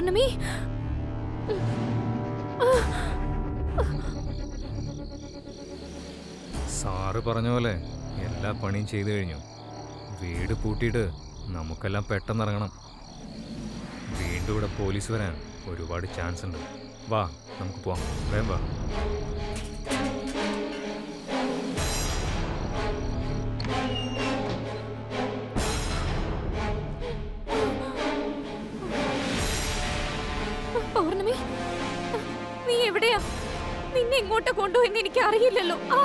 പൗർണമി sir പറഞ്ഞ പോലെ എല്ലാ പണിയും ചെയ്തു കഴിഞ്ഞു വീട് പൂട്ടിയിട്ട് നമുക്കെല്ലാം പെട്ടെന്ന് ഇറങ്ങണം വീണ്ടും ഇവിടെ പോലീസ് വരാൻ ഒരുപാട് ചാൻസ് ഉണ്ട് വാ നമുക്ക് പോവാം വേഗം വാ പൗർണമി നീ എവിടെയാ നിന്നെ എങ്ങോട്ട് കൊണ്ടുപോയെന്ന് എനിക്ക് അറിയില്ലല്ലോ ആ.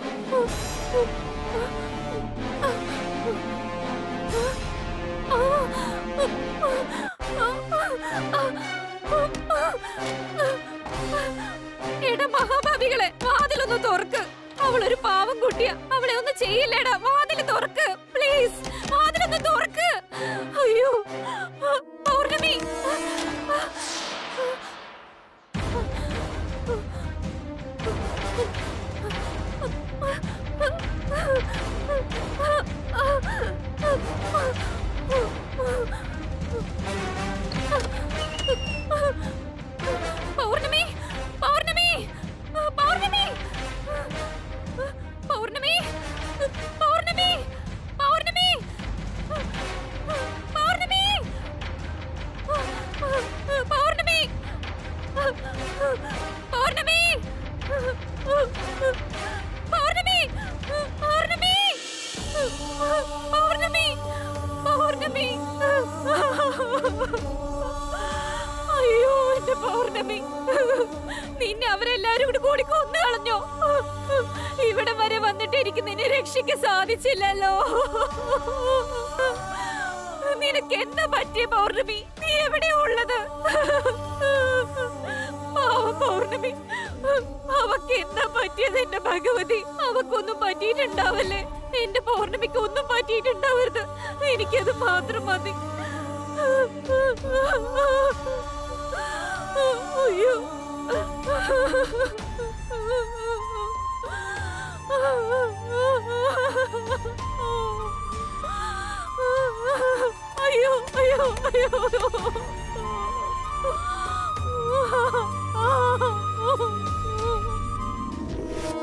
എടാ മഹാഭാവികളെ വാതിലൊന്ന് തുറക്ക് അവളൊരു പാവം കുട്ടിയാ അവളെ ഒന്ന് ചെയ്യില്ലേടാ വാതിൽ തുറക്ക് പ്ലീസ് വാതിലൊന്ന് തുറക്ക് അയ്യോ പൗർണമി പൗർണമി പൗർണമി പൗർണമി പൗർണമി പൗർണമി പൗർണമി പൗർണമി പൗർണമി പൗർണമി പൗർണമി പൗർണമി പൗർണമി പൗർണമി അയ്യോ എന്റെ പൗർണമി നിന്നെ അവരെല്ലാരും കൂടി കൂടി കൊന്നു കളഞ്ഞോ ഇവിടെ വരെ വന്നിട്ട് എനിക്ക് നിന്നെ രക്ഷിക്കാൻ സാധിച്ചില്ലല്ലോ നിനക്ക് എന്താ പറ്റിയ പൗർണമി നീ എവിടെയാ ഉള്ളത് പാവം പൗർണമി അവക്ക് എന്താ പറ്റിയത് എന്റെ ഭഗവതി അവക്കൊന്നും പറ്റിയിട്ടുണ്ടാവല്ലേ എന്റെ പൗർണമിക്ക് ഒന്നും പറ്റിയിട്ടുണ്ടാവരുത് എനിക്കത് മാത്രം മതി അയ്യോ അയ്യോ അയ്യോ അയ്യോ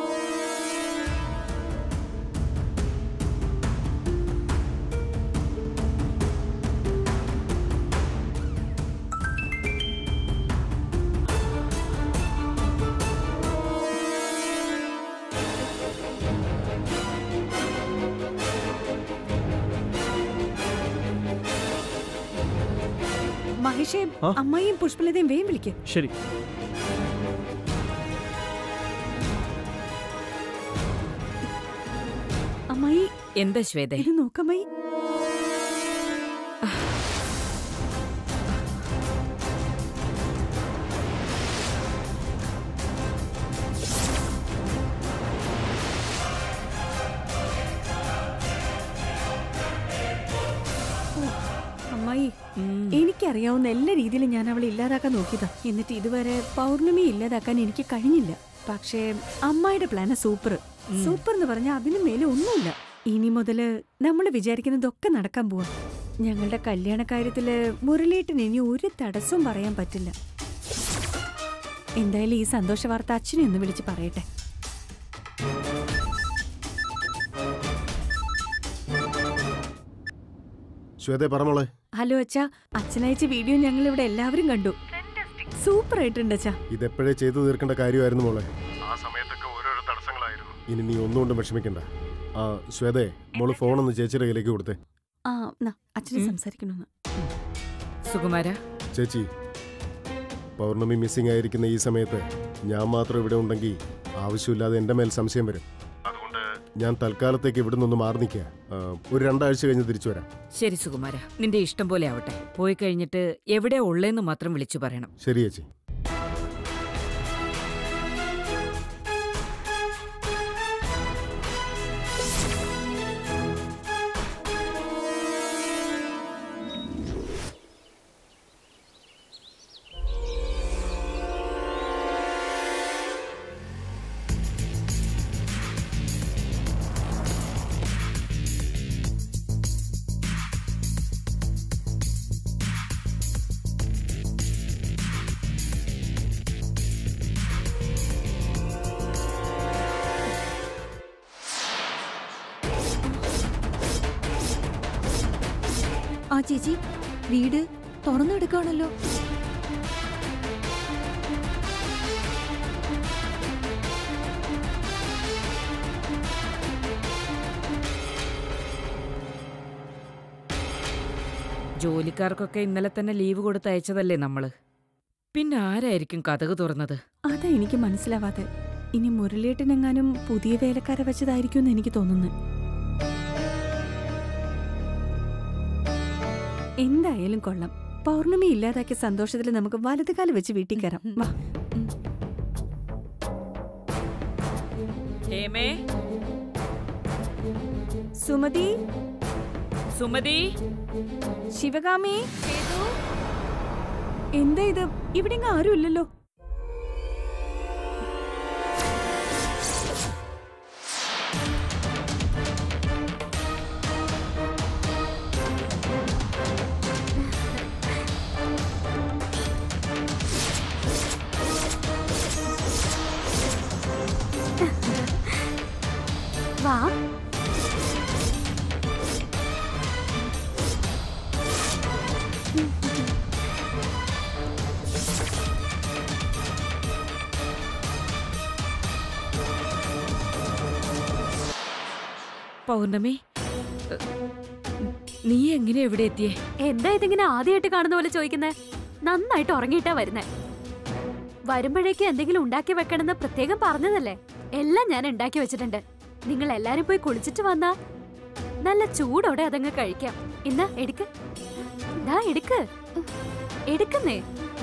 മഹേഷേ ആ? അമ്മയും പുഷ്പലതയും വേഗം വിളിക്ക് ശരി അമ്മായി എന്താ ശ്വേത ഇത് നോക്കമ്മായി ഓ, അമ്മായി എനിക്കറിയാവുന്ന എല്ലാ രീതിയിലും ഞാൻ അവളെ ഇല്ലാതാക്കാൻ നോക്കിയതാ എന്നിട്ട് ഇതുവരെ പൗർണമി ഇല്ലാതാക്കാൻ എനിക്ക് കഴിഞ്ഞില്ല പക്ഷേ അമ്മായിയുടെ പ്ലാന് സൂപ്പർ സൂപ്പർ എന്ന് പറഞ്ഞാൽ അതിനു മേലെ ഒന്നുമില്ല ഇനി മുതല് നമ്മൾ വിചാരിക്കുന്നതൊക്കെ നടക്കാൻ പോവാ ഞങ്ങളുടെ കല്യാണ കാര്യത്തില് മുരളീട്ടിന് ഇനി ഒരു തടസ്സവും പറയാൻ പറ്റില്ല എന്തായാലും ഈ സന്തോഷ വാർത്ത അച്ഛനെ ഒന്ന് വിളിച്ച് പറയട്ടെ ശ്വേതേ പറഞ്ഞോളെ ഹലോ അച്ഛാ അച്ഛനയച്ച വീഡിയോ ഞങ്ങൾ ഇവിടെ എല്ലാവരും കണ്ടു സൂപ്പർ ആയിട്ടുണ്ട് അച്ഛാ ഇതെപ്പോഴേ ചെയ്തു തീർക്കേണ്ട കാര്യമായിരുന്നു മോളെ ആ സമയത്തൊക്കെ ഓരോരോ തടസ്സങ്ങളായിരുന്നു ഇനി നീ ഒന്നുകൊണ്ടും വിഷമിക്കണ്ട ആ ശ്വേതേ മോള് ഫോണൊന്ന് ചേച്ചിയുടെ കയ്യിലേക്ക് കൊടുത്തേ ആ നാ, അച്ഛനെ സംസാരിക്കണമെന്ന് സുകുമാര ചേച്ചി പൗർണമി മിസ്സിംഗ് ആയിരിക്കുന്ന ഈ സമയത്ത് ഞാൻ മാത്രം ഇവിടെ ഉണ്ടെങ്കിൽ ആവശ്യമില്ലാതെ എൻ്റെ മേൽ സംശയം വരും അതുകൊണ്ട് ഞാൻ തൽക്കാലത്തേക്ക് ഇവിടെ നിന്ന് മാറി നിൽക്കുക ആ, ഒരു രണ്ടാഴ്ച കഴിഞ്ഞ് തിരിച്ചു വരാം ശരി സുകുമാര നിന്റെ ഇഷ്ടം പോലെ ആവട്ടെ പോയി കഴിഞ്ഞിട്ട് എവിടെ ഉള്ളേന്ന് മാത്രം വിളിച്ചു പറയണം ശരി ചേച്ചി ആ ചേച്ചി വീട് തുറന്നെടുക്കാണല്ലോ ജോലിക്കാർക്കൊക്കെ ഇന്നലെ തന്നെ ലീവ് കൊടുത്ത് അയച്ചതല്ലേ നമ്മള് പിന്നെ ആരായിരിക്കും കഥക് തുറന്നത് അതാ എനിക്ക് മനസ്സിലാവാതെ ഇനി മുരളിയേട്ടനെങ്ങാനും പുതിയ വേലക്കാരെ വെച്ചതായിരിക്കും എന്ന് എനിക്ക് തോന്നുന്നു എന്തായാലും കൊള്ളാം പൗർണമി ഇല്ലാതാക്കിയ സന്തോഷത്തിൽ നമുക്ക് വലതുകാലം വെച്ച് വീട്ടിൽ കയറാം വാ ഹേമേ സുമതി സുമതി ശിവകാമി എന്താ ഇത് ഇവിടെ ആരും ഇല്ലല്ലോ വാ പൗർണമി എ, നീ എങ്ങനെ എവിടെ എത്തിയേ എന്താ ഇതിങ്ങനെ ആദ്യമായിട്ട് കാണുന്ന പോലെ ചോദിക്കുന്നേ നന്നായിട്ട് ഉറങ്ങിയിട്ടാ വരുന്നേ വരുമ്പോഴേക്ക് എന്തെങ്കിലും ഉണ്ടാക്കി വെക്കണമെന്ന് പ്രത്യേകം പറഞ്ഞതല്ലേ എല്ലാം ഞാൻ ഉണ്ടാക്കി വെച്ചിട്ടുണ്ട് നിങ്ങൾ എല്ലാരും പോയി കുളിച്ചിട്ട് വന്നാ നല്ല ചൂടോടെ അതങ്ങ് കഴിക്കാം ഇന്നാ എടുക്ക് ദാ എടുക്ക് എടുക്കുന്നേ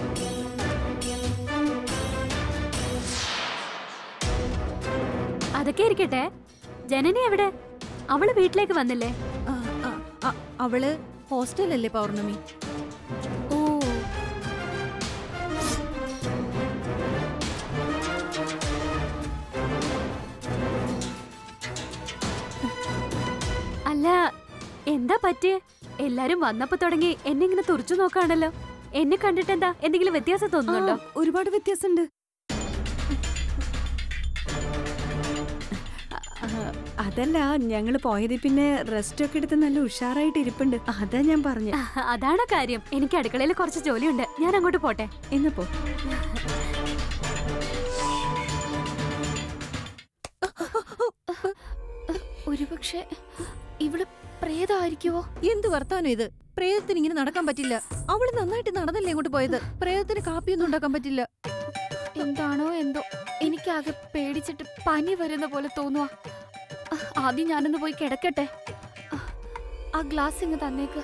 അതൊക്കെ ഇരിക്കട്ടെ ജനനി എവിടെ അവള് വീട്ടിലേക്ക് വന്നില്ലേ ആ, ആ, ആ, അവള് ഹോസ്റ്റലല്ലേ പൗർണമി ഓ അല്ല എന്താ പറ്റിയേ എല്ലാരും വന്നപ്പോ തുടങ്ങി എന്നെ ഇങ്ങനെ തുറച്ചു നോക്കാണല്ലോ എന്നെ കണ്ടിട്ട് എന്താ എന്തെങ്കിലും വ്യത്യാസം തോന്നുന്നുണ്ടോ ആ, ഒരുപാട് വ്യത്യാസമുണ്ട് ആ, അതല്ല ഞങ്ങൾ പോയത് പിന്നെ റെസ്റ്റ് ഒക്കെ എടുത്ത് നല്ല ഉഷാറായിട്ട് ഇരിപ്പുണ്ട് അതാ ഞാൻ പറഞ്ഞ അതാണ് കാര്യം എനിക്ക് അടുക്കളയിൽ കുറച്ച് ജോലിയുണ്ട് ഞാൻ അങ്ങോട്ട് പോട്ടെ എന്നപ്പോ ഒരുപക്ഷെ ഇവള് പ്രേതമായിരിക്കുവോ എന്ത് വർത്താനം ഇത് പ്രേതത്തിന് ഇങ്ങനെ നടക്കാൻ പറ്റില്ല അവള് നന്നായിട്ട് നടന്നല്ലേ ഇങ്ങോട്ട് പോയത് പ്രേതത്തിന് കാപ്പിയൊന്നും ഉണ്ടാക്കാൻ പറ്റില്ല എന്താണോ എന്തോ എനിക്കാകെ പേടിച്ചിട്ട് പനി വരുന്ന പോലെ തോന്നുക ആദ്യം ഞാനൊന്ന് പോയി കിടക്കട്ടെ ആ ഗ്ലാസ് ഇങ്ങ് തന്നേക്ക്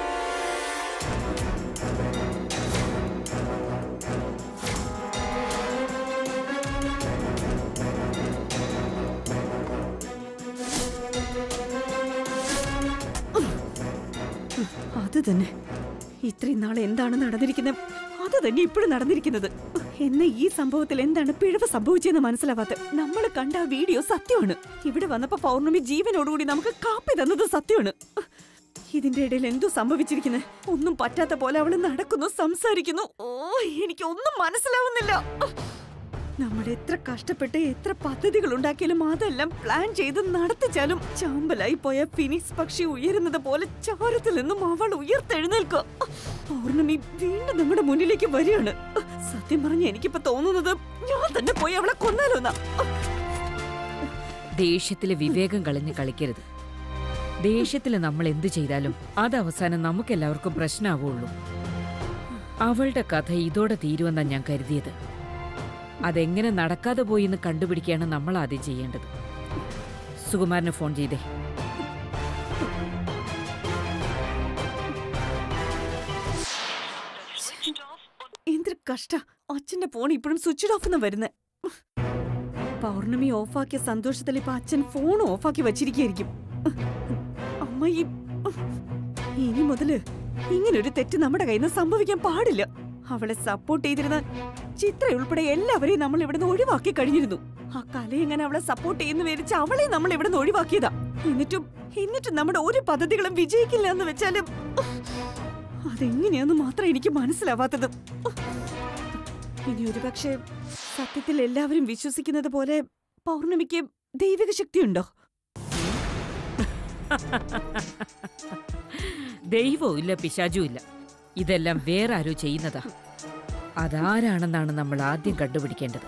അത് തന്നെ ഇത്രയും നാൾ എന്താണ് നടന്നിരിക്കുന്നത് അത് തന്നെ ഇപ്പോഴും നടന്നിരിക്കുന്നത് എന്ന ഈ സംഭവത്തിൽ എന്താണ് പിഴവ് സംഭവിച്ചതെന്ന് മനസ്സിലാവാത്ത നമ്മൾ കണ്ട ആ വീഡിയോ സത്യമാണ് ഇവിടെ വന്നപ്പോ പൗർണമി ജീവനോടുകൂടി നമുക്ക് കാപ്പി തന്നത് സത്യമാണ് ഇതിന്റെ ഇടയിൽ എന്തോ സംഭവിച്ചിരിക്കുന്നത് ഒന്നും പറ്റാത്ത പോലെ അവള് നടക്കുന്നു സംസാരിക്കുന്നു ഓ എനിക്ക് ഒന്നും മനസ്സിലാവുന്നില്ല നമ്മൾ എത്ര കഷ്ടപ്പെട്ട് എത്ര പദ്ധതികൾ ഉണ്ടാക്കിയാലും അതെല്ലാം പ്ലാൻ ചെയ്ത് നടത്തിച്ചാലും ചാമ്പലായി പോയ ഫിനിക്സ് പക്ഷി ഉയരുന്നത് പോലെ ചാരത്തിൽ നിന്നും അവൾ ഉയർത്തെഴുന്നേൽക്കുക പൗർണമി വീണ്ടും നമ്മുടെ മുന്നിലേക്ക് വരികയാണ് സത്യം പറഞ്ഞ എനിക്കിപ്പോ തോന്നുന്നത് ഞാൻ തന്നെ പോയി അവളെ കൊന്നാലോന്നാ ദേഷ്യത്തില് വിവേകം കളഞ്ഞ് കളിക്കരുത് ദേഷ്യത്തില് നമ്മൾ എന്തു ചെയ്താലും അത് അവസാനം നമുക്കെല്ലാവർക്കും പ്രശ്നമാവുള്ളൂ അവളുടെ കഥ ഇതോടെ തീരുമെന്നാ ഞാൻ കരുതിയത് അതെങ്ങനെ നടക്കാതെ പോയി എന്ന് കണ്ടുപിടിക്കുകയാണ് നമ്മൾ ആദ്യം ചെയ്യേണ്ടത് സുകുമാരന് ഫോൺ ചെയ്തേ എന്തൊരു കഷ്ട അച്ഛന്റെ ഫോൺ ഇപ്പോഴും സ്വിച്ച് ഓഫ് എന്ന് വരുന്നത് പൗർണമി ഓഫാക്കിയ സന്തോഷത്തിൽ ഇപ്പൊ അച്ഛൻ ഫോൺ ഓഫാക്കി വെച്ചിരിക്കുകയായിരിക്കും അമ്മ ഈ ഇനി മുതല് ഇങ്ങനൊരു തെറ്റ് നമ്മുടെ കയ്യിൽ നിന്ന് സംഭവിക്കാൻ പാടില്ല അവളെ സപ്പോർട്ട് ചെയ്തിരുന്ന ചിത്ര ഉൾപ്പെടെ എല്ലാവരെയും നമ്മൾ ഇവിടുന്ന് ഒഴിവാക്കി കഴിഞ്ഞിരുന്നു ആ കല എങ്ങനെ അവളെ സപ്പോർട്ട് ചെയ്യുന്ന വിചാരിച്ച് അവളെ നമ്മൾ ഇവിടുന്ന് ഒഴിവാക്കിയതാ എന്നിട്ടും എന്നിട്ടും നമ്മുടെ ഒരു പദ്ധതികളും വിജയിക്കില്ല എന്ന് വെച്ചാലും അതെങ്ങനെയാന്ന് മാത്രം എനിക്ക് മനസ്സിലാവാത്തത് ഇനി ഒരുപക്ഷെ സത്യത്തിൽ എല്ലാവരും വിശ്വസിക്കുന്നത് പോലെ പൗർണമിക്ക് ദൈവിക ശക്തിയുണ്ടോ ദൈവവും ഇല്ല പിശാചും ഇല്ല ഇതെല്ലാം വേറെ ആരോ ചെയ്യുന്നതാ അതാരാണെന്നാണ് നമ്മൾ ആദ്യം കണ്ടുപിടിക്കേണ്ടത്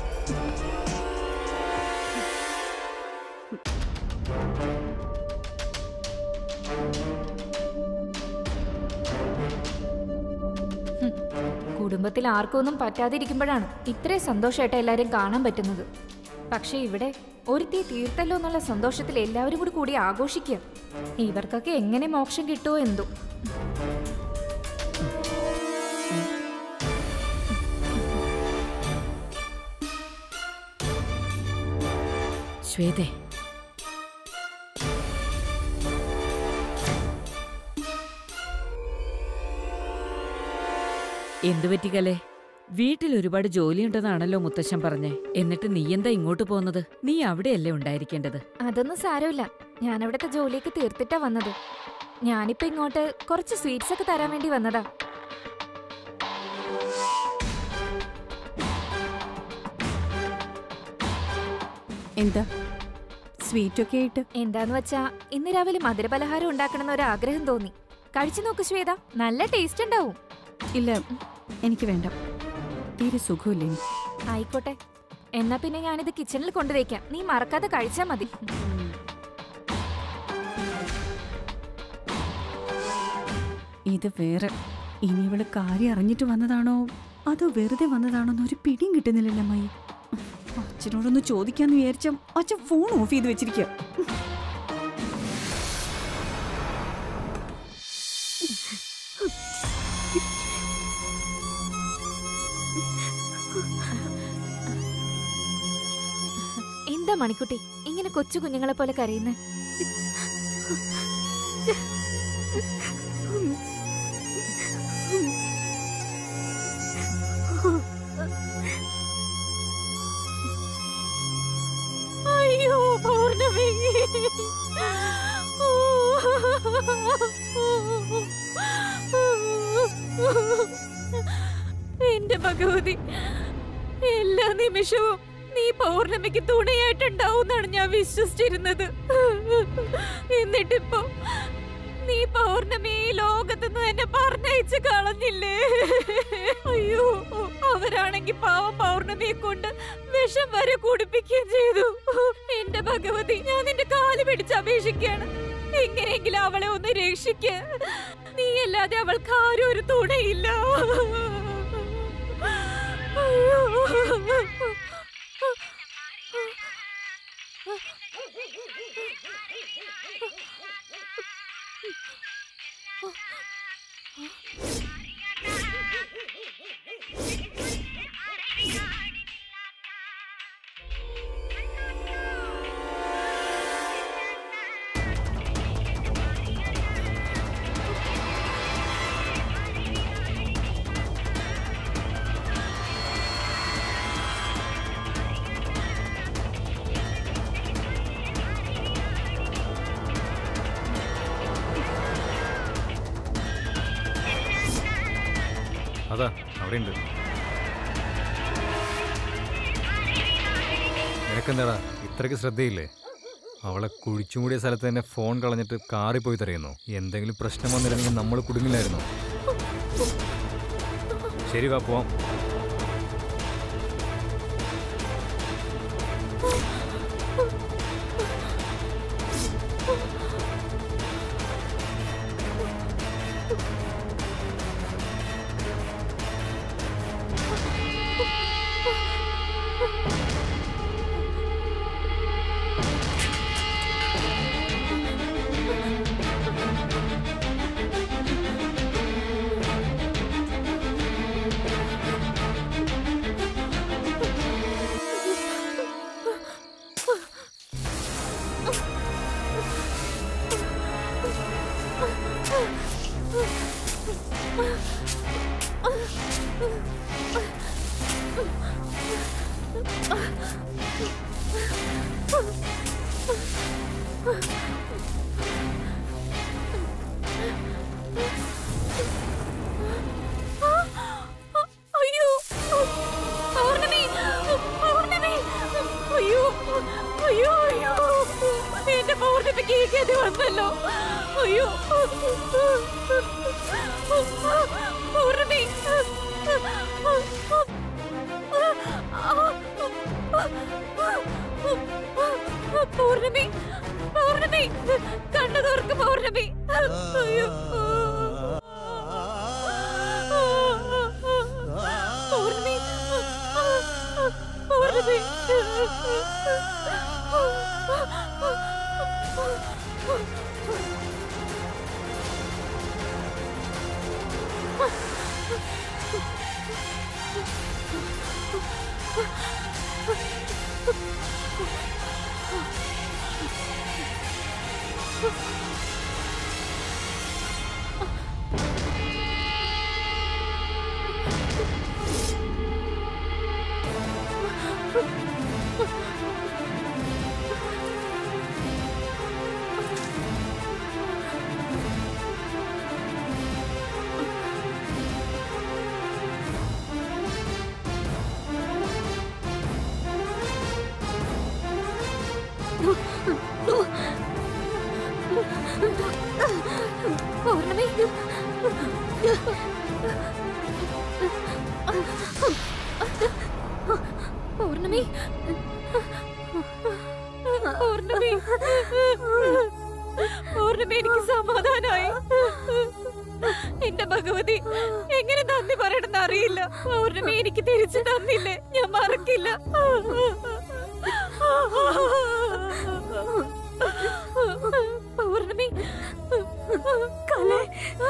കുടുംബത്തിൽ ആർക്കും ഒന്നും പറ്റാതിരിക്കുമ്പോഴാണ് ഇത്രയും സന്തോഷമായിട്ട് എല്ലാവരും കാണാൻ പറ്റുന്നത് പക്ഷെ ഇവിടെ ഒരുത്തി തീർത്തല്ലോ എന്നുള്ള സന്തോഷത്തിൽ എല്ലാവരും കൂടി കൂടി ആഘോഷിക്കുക ഇവർക്കൊക്കെ എങ്ങനെ മോക്ഷം കിട്ടുമോ എന്തോ ശ്വേതേ എന്തു പറ്റിക്കലേ വീട്ടിൽ ഒരുപാട് ജോലിയുണ്ടെന്നാണല്ലോ മുത്തശ്ശൻ പറഞ്ഞേ എന്നിട്ട് നീ എന്താ ഇങ്ങോട്ട് പോകുന്നത് നീ അവിടെയല്ലേ ഉണ്ടായിരിക്കേണ്ടത് അതൊന്നും സാരമില്ല ഞാൻ അവിടുത്തെ ജോലിയൊക്കെ തീർത്തിട്ടാ വന്നത് ഞാനിപ്പോ ഇങ്ങോട്ട് കുറച്ച് സ്വീറ്റ്സ് ഒക്കെ തരാൻ വേണ്ടി വന്നതാ എന്താ സ്വീറ്റൊക്കെ ആയിട്ട് എന്താന്ന് വെച്ചാ ഇന്ന് രാവിലെ മധുരപലഹാരം ഉണ്ടാക്കണമെന്ന് ഒരു ആഗ്രഹം തോന്നി കഴിച്ചു നോക്ക് ശ്വേത നല്ല ടേസ്റ്റ് ഉണ്ടാവും ഇല്ല എനിക്ക് വേണ്ട തീരെ സുഖമില്ല എനിക്ക് ആയിക്കോട്ടെ എന്നാ പിന്നെ ഞാനിത് കിച്ചണിൽ കൊണ്ടുവയ്ക്കാം നീ മറക്കാതെ കഴിച്ചാ മതി ഇത് വേറെ ഇനി ഇവള് കാര്യം അറിഞ്ഞിട്ട് വന്നതാണോ അതോ വെറുതെ വന്നതാണോ എന്നൊരു പിടിയും കിട്ടുന്നില്ലല്ലോ അമ്മായി അച്ഛനോടൊന്ന് ചോദിക്കാന്ന് വിചാരിച്ച അച്ഛൻ ഫോൺ ഓഫ് ചെയ്ത് വെച്ചിരിക്കുക എന്താ മണിക്കുട്ടി ഇങ്ങനെ കൊച്ചു കുഞ്ഞുങ്ങളെ പോലെ കരയുന്നേ അയ്യോ പൗർണമി എന്റെ ഭഗവതി എല്ലാ നിമിഷവും നീ പൗർണമിക്ക് തുണയായിട്ടുണ്ടാവുന്നാണ് ഞാൻ വിശ്വസിച്ചിരുന്നത് എന്നിട്ടിപ്പോ നീ പൗർണമി ഈ ലോകത്തുനിന്ന് എന്നെ പറഞ്ഞയച്ച് കളഞ്ഞില്ലേ അയ്യോ അവരാണെങ്കി പാവം പൗർണമിയെ കൊണ്ട് വിഷം വരെ കുടിപ്പിക്കുകയും ചെയ്തു എന്റെ ഭഗവതി ഞാൻ നിന്റെ കാല് പിടിച്ച് അപേക്ഷിക്കാണ് എങ്ങനെയെങ്കിലും അവളെ ഒന്ന് രക്ഷിക്ക നീ അല്ലാതെ അവൾക്ക് ആരും ഒരു തുണയില്ല അയ്യോ അതാ അവിടെ ഉണ്ട് നിനക്കെന്താടാ ഇത്രയ്ക്ക് ശ്രദ്ധയില്ലേ അവളെ കുഴിച്ചുമൂടിയ സ്ഥലത്ത് തന്നെ ഫോൺ കളഞ്ഞിട്ട് കാറിൽ പോയി തരയുന്നു എന്തെങ്കിലും പ്രശ്നം വന്നിരുന്നെങ്കിൽ നമ്മൾ കുടുങ്ങില്ലായിരുന്നു ശരി വാ പോവാം അയ്യോ പൗർണമി പൗർണമി അയ്യോ അയ്യോ അയ്യോ എന്റെ പൗർണമി പൗർണമിക്ക് ഈ ഗതി വന്നല്ലോ അയ്യോ പൗർണമി പൗർണമി പൗർണമി കണ്ണു തുറക്ക് പൗർണമി അയ്യോ പൗർണമി പൗർണമി പൗർണമി പൗർണമി പൗർണമി പൗർണമി എനിക്ക് സമാധാനായി എന്റെ ഭഗവതി എങ്ങനെ നന്ദി പറയണമെന്ന് അറിയില്ല പൗർണമി എനിക്ക് തിരിച്ചു തന്നില്ലേ ഞാൻ മറക്കില്ല പൗർണമി കലേ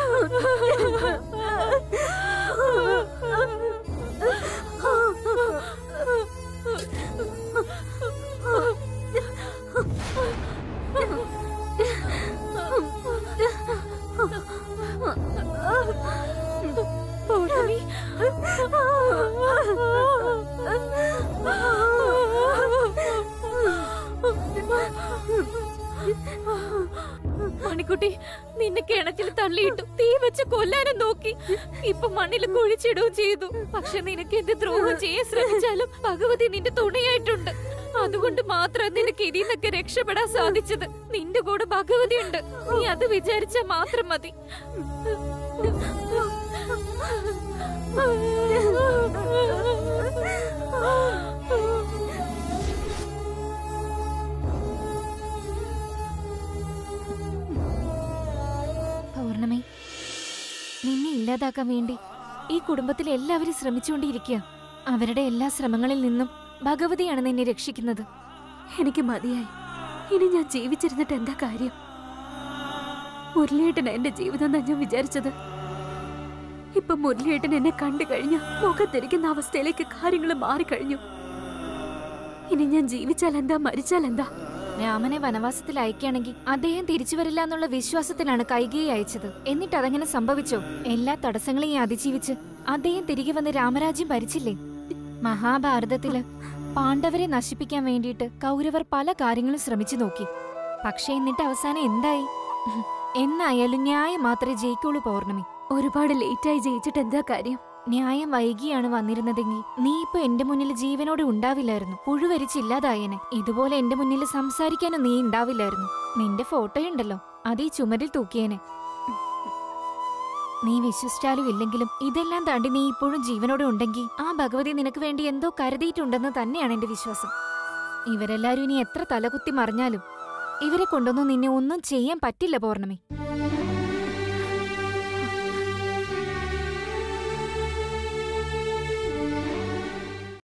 പൗർണമി മണിക്കുട്ടി നിന്നെ കിണറ്റിൽ തള്ളിയിട്ടു തീ വെച്ച് കൊല്ലാനും നോക്കി ഇപ്പൊ മണ്ണിൽ കുഴിച്ചിടുകയും ചെയ്തു പക്ഷെ നിനക്ക് എന്ത് ദ്രോഹം ചെയ്യാൻ ശ്രമിച്ചാലും ഭഗവതി നിന്റെ തുണയായിട്ടുണ്ട് അതുകൊണ്ട് മാത്രം നിനക്ക് ഇതിന്നൊക്കെ രക്ഷപ്പെടാൻ സാധിച്ചത് നിന്റെ കൂടെ ഭഗവതി ഉണ്ട് നീ അത് വിചാരിച്ചാ മാത്രം മതി പൗർണമി നിന്നെ ഇല്ലാതാക്കാൻ വേണ്ടി ഈ കുടുംബത്തിൽ എല്ലാവരും ശ്രമിച്ചുകൊണ്ടിരിക്കുക അവരുടെ എല്ലാ ശ്രമങ്ങളിൽ നിന്നും ഭഗവതിയാണ് നിന്നെ രക്ഷിക്കുന്നത് എനിക്ക് മതിയായി ഇനി ഞാൻ ജീവിച്ചിരുന്നിട്ട് എന്താ കാര്യം മുരളിയേട്ടൻ എന്റെ ജീവിതം എന്നാ ഞാൻ വിചാരിച്ചത് ഇപ്പൊ മുരളിയേട്ടൻ എന്നെ കണ്ടു കഴിഞ്ഞ മുഖത്തിരിക്കുന്ന അവസ്ഥയിലേക്ക് കാര്യങ്ങൾ മാറിക്കഴിഞ്ഞു ഇനി ഞാൻ ജീവിച്ചാൽ എന്താ മരിച്ചാൽ എന്താ രാമനെ വനവാസത്തിൽ അയക്കുകയാണെങ്കിൽ അദ്ദേഹം തിരിച്ചു വരില്ല എന്നുള്ള വിശ്വാസത്തിലാണ് കൈകയെ അയച്ചത് എന്നിട്ട് അതങ്ങനെ സംഭവിച്ചോ എല്ലാ തടസ്സങ്ങളെയും അതിജീവിച്ച് അദ്ദേഹം തിരികെ വന്ന് രാമരാജ്യം ഭരിച്ചില്ലേ മഹാഭാരതത്തില് പാണ്ഡവരെ നശിപ്പിക്കാൻ വേണ്ടിയിട്ട് കൗരവർ പല കാര്യങ്ങളും ശ്രമിച്ചു നോക്കി പക്ഷെ എന്നിട്ട് അവസാനം എന്തായി എന്നായാലും ന്യായം മാത്രമേ ജയിക്കുള്ളൂ പൗർണമി ഒരുപാട് ലേറ്റായി ജയിച്ചിട്ട് എന്താ കാര്യം ന്യായം വൈകിയാണ് വന്നിരുന്നതെങ്കിൽ നീ ഇപ്പൊ എന്റെ മുന്നിൽ ജീവനോടെ ഉണ്ടാവില്ലായിരുന്നു പുഴുവരിച്ചില്ലാതായേനെ ഇതുപോലെ എന്റെ മുന്നിൽ സംസാരിക്കാനും നീ ഉണ്ടാവില്ലായിരുന്നു നിന്റെ ഫോട്ടോയുണ്ടല്ലോ അത് ഈ ചുമരിൽ തൂക്കിയേനെ നീ വിശ്വസിച്ചാലും ഇല്ലെങ്കിലും ഇതെല്ലാം താണ്ടി നീ ഇപ്പോഴും ജീവനോടെ ഉണ്ടെങ്കിൽ ആ ഭഗവതി നിനക്ക് വേണ്ടി എന്തോ കരുതിയിട്ടുണ്ടെന്ന് തന്നെയാണ് എന്റെ വിശ്വാസം ഇവരെല്ലാരും ഇനി എത്ര തലകുത്തി മറിഞ്ഞാലും ഇവരെ കൊണ്ടൊന്നും നിന്നെ ഒന്നും ചെയ്യാൻ പറ്റില്ല പൗർണമി